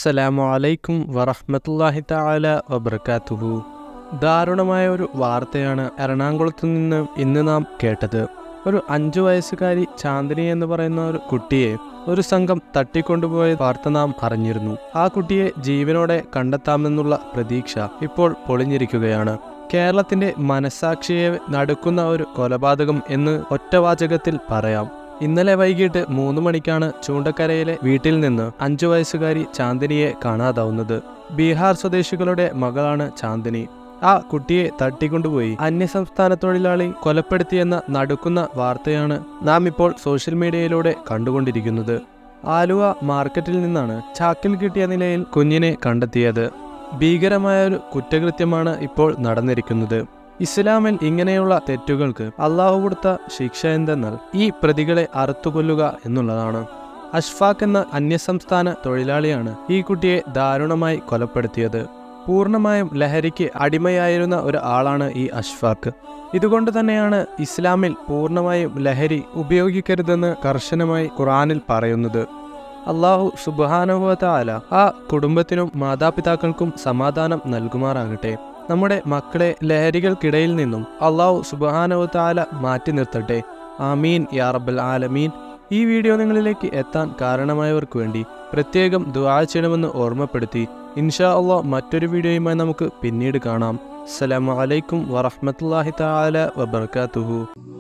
അസ്സലാമു അലൈക്കും വറഹ്മത്തുള്ളാഹി തആല വബർക്കാത്തുഹു ദാരുണമായ ഒരു വാർത്തയാണ് എറണാകുളത്ത് നിന്ന് ഇന്ന് നാം കേട്ടത് ഒരു അഞ്ചു വയസ്സുകാരി ചാന്ദിനി എന്ന് പറയുന്ന ഒരു കുട്ടിയെ ഒരു സംഘം തട്ടിക്കൊണ്ടുപോയ വാർത്ത നാം അറിഞ്ഞിരുന്നു ആ കുട്ടിയെ ജീവനോടെ കണ്ടെത്താമെന്നുള്ള പ്രതീക്ഷ ഇപ്പോൾ പൊളിഞ്ഞിരിക്കുകയാണ് കേരളത്തിന്റെ മനസാക്ഷിയെ നടുക്കുന്ന ഒരു കൊലപാതകം എന്ന് ഒറ്റവാചകത്തിൽ പറയാം ഇന്നലെ വൈകിട്ട് മൂന്ന് മണിക്കാണ് ചൂണ്ടക്കരയിലെ വീട്ടിൽ നിന്ന് അഞ്ചു വയസ്സുകാരി ചാന്ദിനിയെ കാണാതാവുന്നത് ബീഹാർ സ്വദേശികളുടെ മകളാണ് ചാന്ദിനി ആ കുട്ടിയെ തട്ടിക്കൊണ്ടുപോയി അന്യസംസ്ഥാന തൊഴിലാളി കൊലപ്പെടുത്തിയെന്ന നടുക്കുന്ന വാർത്തയാണ് നാം ഇപ്പോൾ സോഷ്യൽ മീഡിയയിലൂടെ കണ്ടുകൊണ്ടിരിക്കുന്നത് ആലുവ മാർക്കറ്റിൽ നിന്നാണ് ചാക്കിൽ കിട്ടിയ നിലയിൽ കുഞ്ഞിനെ കണ്ടെത്തിയത് ഭീകരമായ ഒരു കുറ്റകൃത്യമാണ് ഇപ്പോൾ നടന്നിരിക്കുന്നത് ഇസ്ലാമിൽ ഇങ്ങനെയുള്ള തെറ്റുകൾക്ക് അള്ളാഹു കൊടുത്ത ശിക്ഷ എന്തെന്നാൽ ഈ പ്രതികളെ അറുത്തുകൊല്ലുക എന്നുള്ളതാണ് അഷ്ഫാഖ് എന്ന അന്യസംസ്ഥാന തൊഴിലാളിയാണ് ഈ കുട്ടിയെ ദാരുണമായി കൊലപ്പെടുത്തിയത് പൂർണ്ണമായും ലഹരിക്ക് അടിമയായിരുന്ന ഒരു ആളാണ് ഈ അഷ്ഫാഖ് ഇതുകൊണ്ട് തന്നെയാണ് ഇസ്ലാമിൽ പൂർണ്ണമായും ലഹരി ഉപയോഗിക്കരുതെന്ന് കർശനമായി ഖുറാനിൽ പറയുന്നത് അള്ളാഹു സുബാനുഭവത്താല ആ കുടുംബത്തിനും മാതാപിതാക്കൾക്കും സമാധാനം നൽകുമാറാകട്ടെ നമ്മുടെ മക്കളെ ലഹരികൾക്കിടയിൽ നിന്നും അള്ളാഹു സുബാനുഭവത്താല മാറ്റി നിർത്തട്ടെ ആമീൻ യാ റബ്ബൽ ആലമീൻ ഈ വീഡിയോ നിങ്ങളിലേക്ക് എത്താൻ കാരണമായവർക്ക് വേണ്ടി പ്രത്യേകം ദുആ ചെയ്യണമെന്ന് ഓർമ്മപ്പെടുത്തി ഇൻഷാ അള്ളാഹ് മറ്റൊരു വീഡിയോയുമായി നമുക്ക് പിന്നീട് കാണാം അസ്സലാമു അലൈക്കും വറഹ്മത്തുള്ളാഹി തആല വബർക്കാത്തുഹു